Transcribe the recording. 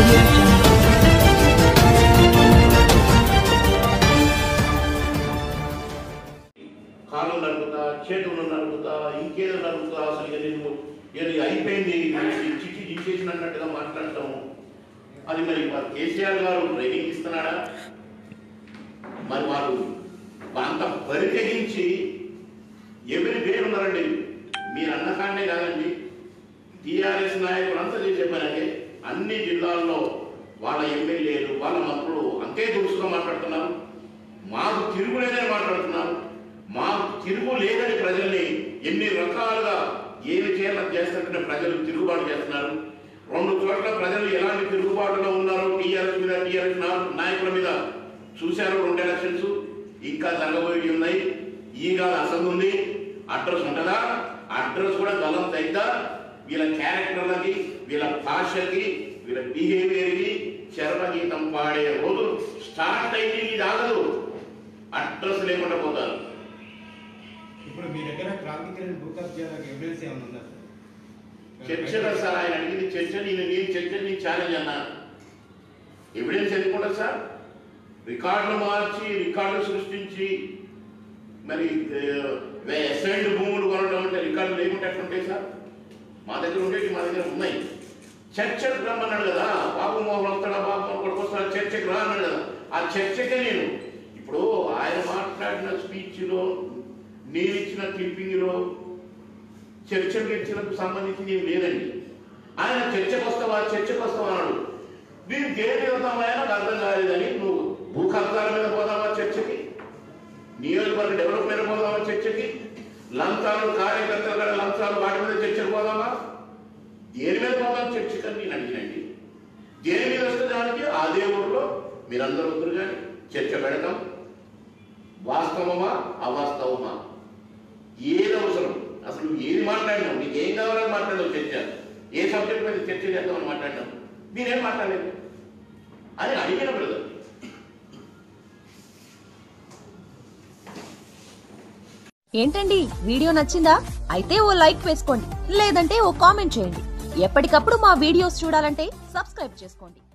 audio jungle. కాళ్ళు నరుకుతా చేతులు నరుకుతా ఇంకేదో నరుకుతా అసలు ఇక నేను ఏది అయిపోయింది ఈ చిట్టి ఇచ్చేసినట్టుగా మాట్లాడటం అది మరి మరి కేసీఆర్ గారు ట్రైనింగ్ ఇస్తున్నాడా మరి వారు అంత పరితెగించి ఎవరి పేరున్నారండి మీరు అన్నకాండే కాదండి టీఆర్ఎస్ నాయకులు అంతా చేసే పని అన్ని జిల్లాల్లో వాళ్ళ ఎమ్మెల్యేలు వాళ్ళ మంత్రులు అంతే దురుసుగా మాట్లాడుతున్నారు మాకు తిరుగులేదని మాట్లాడుతున్నారు మాకు తిరుగు లేదని ప్రజల్ని ఎన్ని రకాలుగా ఏమి చేయాలని చేస్తుంటే ప్రజలు తిరుగుబాటు చేస్తున్నారు రెండు చోట్ల ప్రజలు ఎలాంటి తిరుగుబాటులో ఉన్నారో టీఆర్ఎస్ మీద టీఆర్ఎస్ నాయకుల మీద చూశారు రెండు ఎలక్షన్స్ ఇంకా జరగబోయి ఉన్నాయి ఈ కాదు అసలు ఉంది అడ్రస్ ఉంటుందా అడ్రస్ కూడా గలం తగ్గుతా వీళ్ళ క్యారెక్టర్లకి వీళ్ళ భాషకి వీళ్ళ బిహేవియర్కి చర్మగీతం పాడే రోజు స్టార్ట్ అయింది ఇది ఆగదు అడ్రస్ లేకుండా పోతారు ఇప్పుడు మీ దగ్గర క్రాంతికరణ బుకప్ చేయడానికి ఎవిడెన్స్ ఏమైనా ఉందా సార్ చర్చ సార్ ఆయన అడిగింది చర్చ నేను నేను చర్చ నేను ఛాలెంజ్ అన్నా ఎవిడెన్స్ ఎందుకుంటా సార్ రికార్డులు మార్చి రికార్డులు సృష్టించి మరి ఎస్ఐండ్ భూములు కొనడం అంటే రికార్డులు లేకుంటే ఎట్లుంటాయి సార్ మా దగ్గర ఉండేవి మా దగ్గర ఉన్నాయి చర్చకు రమ్మన్నాడు కదా బాబు మోహన్ వస్తాడా బాబు మోహన్ కొడుకు వస్తాడా చర్చకు రా అన్నాడు కదా ఆ చర్చకే నేను ఇప్పుడు ఆయన మాట్లాడిన స్పీచ్లో నేను ఇచ్చిన క్లిప్పింగ్లో చర్చలు చర్చలకు సంబంధించి నేను లేదండి ఆయన చర్చకు వస్తావా చర్చకు వస్తావా అన్నాడు నేను దేని వెళ్తామా నాకు అర్థం కాలేదని నువ్వు భూ కబ్జాల మీద పోదామా చర్చకి నియోజకవర్గ డెవలప్మెంట్ పోదామా చర్చకి లంచాలు కార్యకర్తలు కూడా లంచాలు వాటి మీద చర్చకు పోదామా దేని మీద పోదాం చర్చకి అని నేను అడిగినండి దేని మీద వస్తే దానికి ఆ దేవుడిలో మీరందరూ వద్దరు కానీ చర్చ పెడతాం వాస్తవమా అవాస్తవమా ఏది అవసరం అసలు నువ్వు ఏది మాట్లాడినావు నీకు ఏం కావాలని మాట్లాడావు చర్చ ఏ సబ్జెక్ట్ మీద చర్చ చేద్దామని మాట్లాడినావు మీరేం మాట్లాడలేదు అని అడిగిన బ్రదర్ ఏంటండి వీడియో నచ్చిందా అయితే ఓ లైక్ వేసుకోండి లేదంటే ఓ కామెంట్ చేయండి ఎప్పటికప్పుడు మా వీడియోస్ చూడాలంటే సబ్స్క్రైబ్ చేసుకోండి